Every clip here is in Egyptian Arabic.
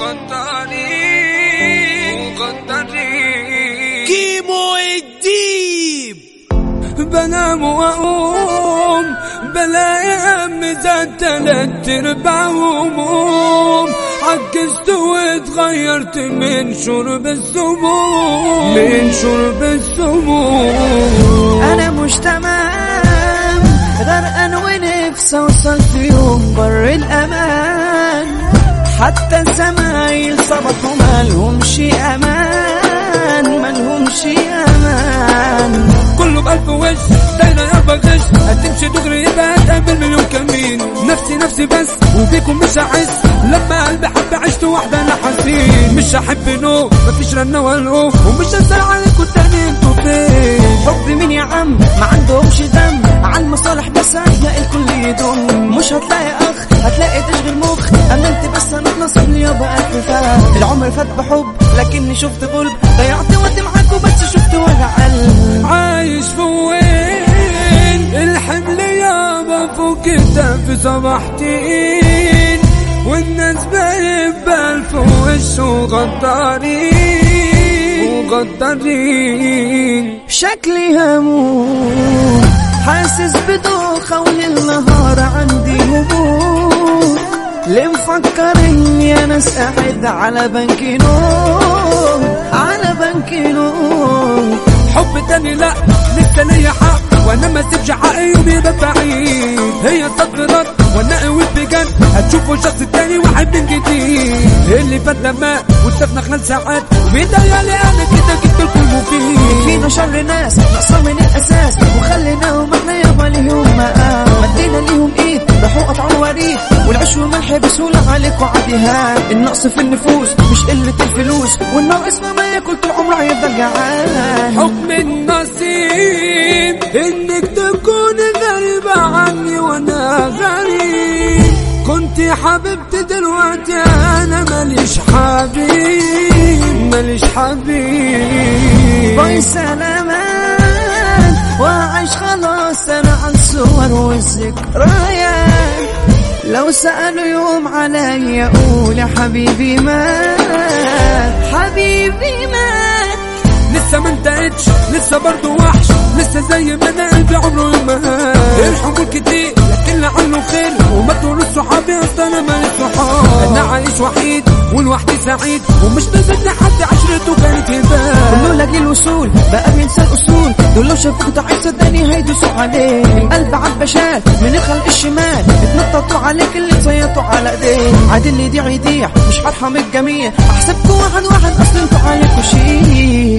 غدارين غدارين كيمو الديب بنام واقوم بلا يم زاد تلات ارباع هموم عجزت واتغيرت من شرب السموم من شرب السموم انا مش تمام غرقان ونفسي اوصل في يوم بر الامان حتى الزمايل صبحوا مالهمش امان مالهمش امان كله بألف وش دايرة يابا غش هتمشي دغري يبقى هتقابل مليون كمين نفسي نفسي بس وبيكم مش هحس لما قلبي حب عشت واحدة انا حزين مش هحب نو مفيش رنة ولا ومش هسأل عليكم تاني انتوا فين حب مين يا عم ما عندهمش دم على المصالح بس هتلاقي الكل يضم مش هتلاقي اخ هتلاقي تشغيل مخ امنت بس انا نصب لي يابا الف فهم العمر فات بحب لكني شفت غلب ضيعت وقت معاكوا بس شفت وجع قلب عايش في وين الحمل يابا فوق كتافي صباحتين والناس بايب بألف وش وغدارين وغدارين شكلي هموت حاسس بدوخة وللنهار عندي هبوط ليه مفكر اني انا قاعد على بنك نوم على بنك نوم حب تاني لا لسه ليا حق وانا ما سيبش حقي يوم يبقى بعيد هي صدرت وانا قويت بجد هتشوفوا شخص تاني واحد من جديد اللي فات لما واتفقنا خلال ساعات وبيضيالي انا كده جبت لكم مفيد فينا شر ناس نقصر من الاساس وخليناهم احنا يابا ليهم مقام مدينا ليهم ايد راحوا قطعوا وريد والعيش والملح بسهولة عليكوا عاديها النقص في النفوس مش قلة الفلوس والناقص ما ياكل طول عمره هيفضل جعان حكم النصيب انك تكون غريبة عني وانا غريب كنت حبيبتي دلوقتي انا ماليش حبيب ماليش حبيب باي سلامات وعايش خلاص انا عن صور والذكريات لو سألوا يوم عليا قول يا حبيبي مات حبيبي مات لسه ما انتهتش لسه برضه وحش لسه زي ما انا قلبي عمره ما الحمول كتير لكن لعله خير وما تقولوا صحابي اصل انا مالي صحاب انا عايش وحيد والوحدي سعيد ومش نازل لحد عشرته كانت هبال كله لاجل الوصول بقى بينسى الاصول دول لو شافوك تعيش صدقني هيدوسوا عليك قلب على البشال من الخلق الشمال اتنططوا عليك اللي تصيطوا على ايديك عاد اللي يضيع يضيع مش هرحم الجميع احسبكوا واحد واحد اصل انتوا عليكوا شيك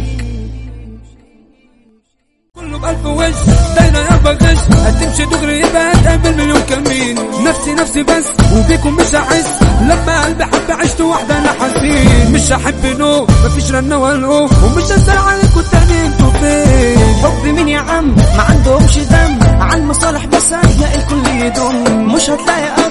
كله بألف وش دايرة يابا غش هتمشي دغري يبقى هتقابل مليون كمين نفسي نفسي بس وبيكم مش هحس لما قلبي حب عشت واحدة انا حزين مش هحب نو مفيش رنة ولا ومش هسأل عليكم تاني انتوا فين حب مين يا عم ما عندهمش دم على المصالح بس هتلاقي الكل يضم مش هتلاقي